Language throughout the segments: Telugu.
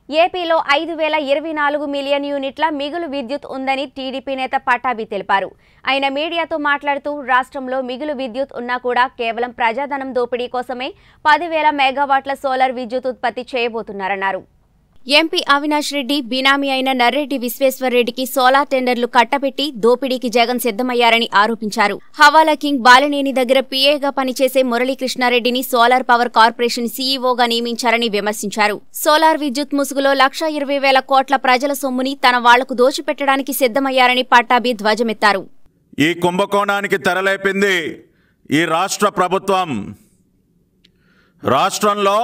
ఏపీలో ఐదు వేల ఇరవై నాలుగు మిలియన్ యూనిట్ల మిగులు విద్యుత్ ఉందని టీడీపీ నేత పటాబి తెలిపారు ఆయన మీడియాతో మాట్లాడుతూ రాష్ట్రంలో మిగులు విద్యుత్ ఉన్నా కూడా కేవలం ప్రజాధనం దోపిడీ కోసమే పదివేల మెగావాట్ల సోలార్ విద్యుత్ ఉత్పత్తి చేయబోతున్నారన్నారు ఎంపీ అవినాష్ రెడ్డి బినామీ అయిన నర్రెడ్డి విశ్వేశ్వర్రెడ్డికి సోలార్ టెండర్లు కట్టబెట్టి దోపిడీకి జగన్ సిద్ధమయ్యారని ఆరోపించారు హవాలా కింగ్ బాలినేని దగ్గర పీఏగా పనిచేసే మురళీకృష్ణారెడ్డిని సోలార్ పవర్ కార్పొరేషన్ సీఈఓగా నియమించారని విమర్శించారు సోలార్ విద్యుత్ ముసుగులో లక్షా ఇరవై వేల కోట్ల ప్రజల సొమ్ముని తన వాళ్లకు దోచిపెట్టడానికి సిద్ధమయ్యారని పట్టాభి ధ్వజమెత్తారు ఈ కుంభకోణానికి తెరలేపింది ఈ రాష్ట్ర ప్రభుత్వం రాష్ట్రంలో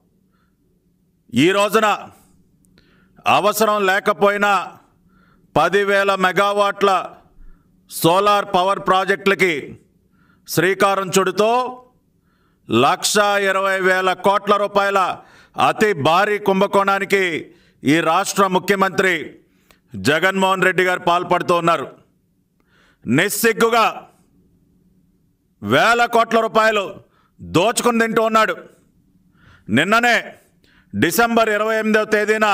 ఈ రోజున అవసరం లేకపోయినా పదివేల మెగావాట్ల సోలార్ పవర్ ప్రాజెక్టులకి శ్రీకారం చుడుతూ లక్ష ఇరవై వేల కోట్ల రూపాయల అతి భారీ కుంభకోణానికి ఈ రాష్ట్ర ముఖ్యమంత్రి జగన్మోహన్ రెడ్డి గారు పాల్పడుతూ ఉన్నారు నిస్సిగ్గుగా వేల కోట్ల రూపాయలు దోచుకుని తింటూ ఉన్నాడు నిన్ననే డిసెంబర్ ఇరవై ఎనిమిదవ తేదీన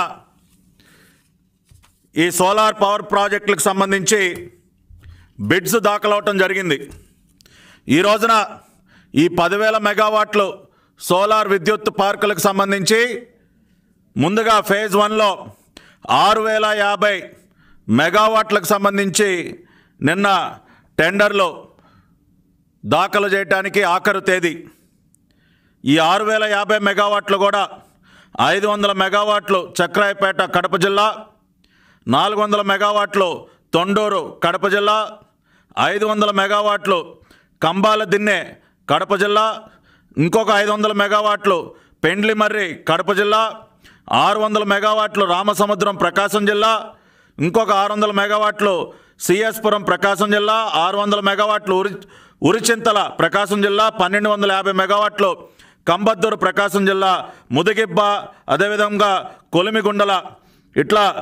ఈ సోలార్ పవర్ ప్రాజెక్టులకు సంబంధించి బిడ్స్ దాఖలవటం జరిగింది ఈ రోజున ఈ పదివేల మెగావాట్లు సోలార్ విద్యుత్ పార్కులకు సంబంధించి ముందుగా ఫేజ్ వన్లో ఆరు వేల యాభై మెగావాట్లకు సంబంధించి నిన్న టెండర్లు దాఖలు చేయడానికి ఆఖరు తేదీ ఈ ఆరు వేల యాభై మెగావాట్లు కూడా ఐదు వందల మెగావాట్లు చక్రాయపేట కడప జిల్లా నాలుగు వందల మెగావాట్లు తొండూరు కడప జిల్లా ఐదు వందల మెగావాట్లు కంబాల దిన్నె కడప జిల్లా ఇంకొక ఐదు వందల మెగావాట్లు పెండ్లిమర్రి కడప జిల్లా ఆరు వందల మెగావాట్లు రామసముద్రం ప్రకాశం జిల్లా ఇంకొక ఆరు వందల మెగావాట్లు సిఎస్పురం ప్రకాశం జిల్లా ఆరు వందల మెగావాట్లు ఉరి ఉరిచింతల ప్రకాశం జిల్లా పన్నెండు వందల యాభై మెగావాట్లు కంబద్దూరు ప్రకాశం జిల్లా ముదిగిబ్బ అదేవిధంగా కొలిమిగుండల ఇట్లా